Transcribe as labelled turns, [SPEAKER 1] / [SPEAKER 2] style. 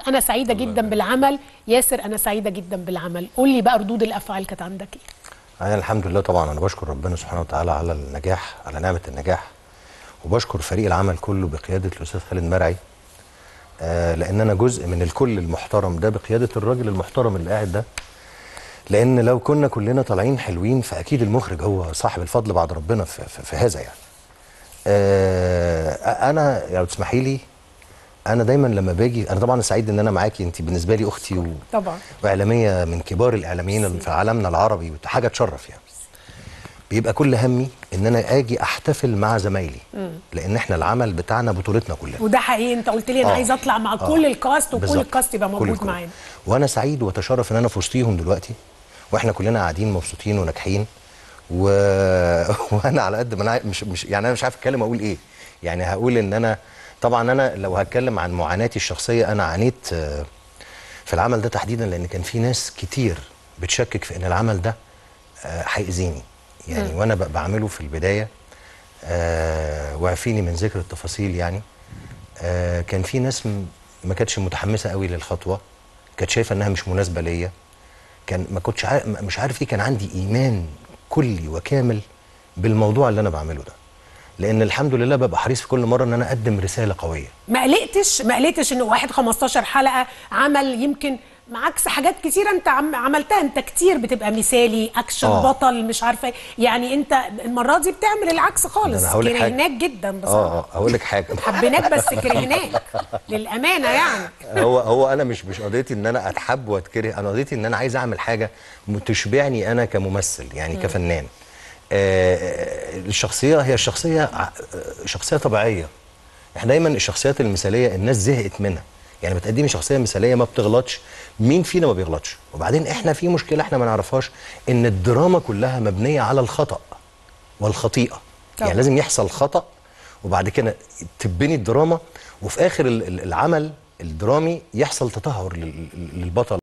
[SPEAKER 1] انا سعيده جدا بالعمل ياسر انا سعيده جدا بالعمل قول لي بقى ردود الافعال كانت عندك ايه
[SPEAKER 2] أنا الحمد لله طبعا أنا بشكر ربنا سبحانه وتعالى على النجاح على نعمة النجاح وبشكر فريق العمل كله بقيادة الأستاذ خالد مرعي آه لأن أنا جزء من الكل المحترم ده بقيادة الراجل المحترم اللي قاعد ده لأن لو كنا كلنا طالعين حلوين فأكيد المخرج هو صاحب الفضل بعد ربنا في, في, في هذا يعني آه أنا لو تسمحي لي أنا دايما لما باجي أنا طبعا سعيد إن أنا معاكي أنت بالنسبة لي أختي و...
[SPEAKER 1] طبعا
[SPEAKER 2] واعلاميه من كبار الاعلاميين في عالمنا العربي حاجه تشرف يعني بيبقى كل همي ان انا اجي احتفل مع زمايلي لان احنا العمل بتاعنا بطولتنا كلنا
[SPEAKER 1] وده حقيقي انت قلت لي انا
[SPEAKER 2] آه.
[SPEAKER 1] عايزه اطلع مع
[SPEAKER 2] آه.
[SPEAKER 1] كل الكاست وكل
[SPEAKER 2] بالظبط.
[SPEAKER 1] الكاست يبقى
[SPEAKER 2] كل
[SPEAKER 1] موجود
[SPEAKER 2] الكل.
[SPEAKER 1] معانا
[SPEAKER 2] وانا سعيد واتشرف ان انا في وسطيهم دلوقتي واحنا كلنا قاعدين مبسوطين وناجحين و... وانا على قد ما انا مش مش يعني انا مش عارف اتكلم اقول ايه يعني هقول ان انا طبعا انا لو هتكلم عن معاناتي الشخصيه انا عانيت آه، في العمل ده تحديدا لان كان في ناس كتير بتشكك في ان العمل ده آه، هيأذيني يعني وانا ب- بعمله في البدايه آه، واعفيني من ذكر التفاصيل يعني آه، كان في ناس م- ما كانتش متحمسه قوي للخطوه كانت شايفه انها مش مناسبه ليا كان ما كنتش عارف مش عارف ليه كان عندي ايمان كلي وكامل بالموضوع اللي انا بعمله ده لان الحمد لله ببقى حريص في كل مره ان انا اقدم رساله قويه
[SPEAKER 1] ما قلقتش ما قلقتش ان واحد 15 حلقه عمل يمكن عكس حاجات كتيره انت عم عملتها انت كتير بتبقى مثالي اكشن
[SPEAKER 2] آه.
[SPEAKER 1] بطل مش عارفه إيه. يعني انت المره دي بتعمل العكس
[SPEAKER 2] ده
[SPEAKER 1] خالص
[SPEAKER 2] أنا هقول لك حاجة.
[SPEAKER 1] كرهناك جدا
[SPEAKER 2] اه
[SPEAKER 1] بصراحه
[SPEAKER 2] اه هقول لك حاجه
[SPEAKER 1] حبيناك بس كرهناك للامانه يعني
[SPEAKER 2] هو هو انا مش مش قضيتي ان انا اتحب واتكره انا قضيتي ان انا عايز اعمل حاجه تشبعني انا كممثل يعني كفنان آه، آه، الشخصيه هي الشخصيه ع- آه، شخصيه طبيعيه احنا دايما الشخصيات المثاليه الناس زهقت منها يعني بتقدمي شخصيه مثاليه ما بتغلطش مين فينا ما بيغلطش وبعدين احنا في مشكله احنا ما نعرفهاش ان الدراما كلها مبنيه على الخطا والخطيئه
[SPEAKER 1] طبعا.
[SPEAKER 2] يعني لازم يحصل خطا وبعد كده تبني الدراما وفي اخر ال- ال- العمل الدرامي يحصل تدهور لل- للبطل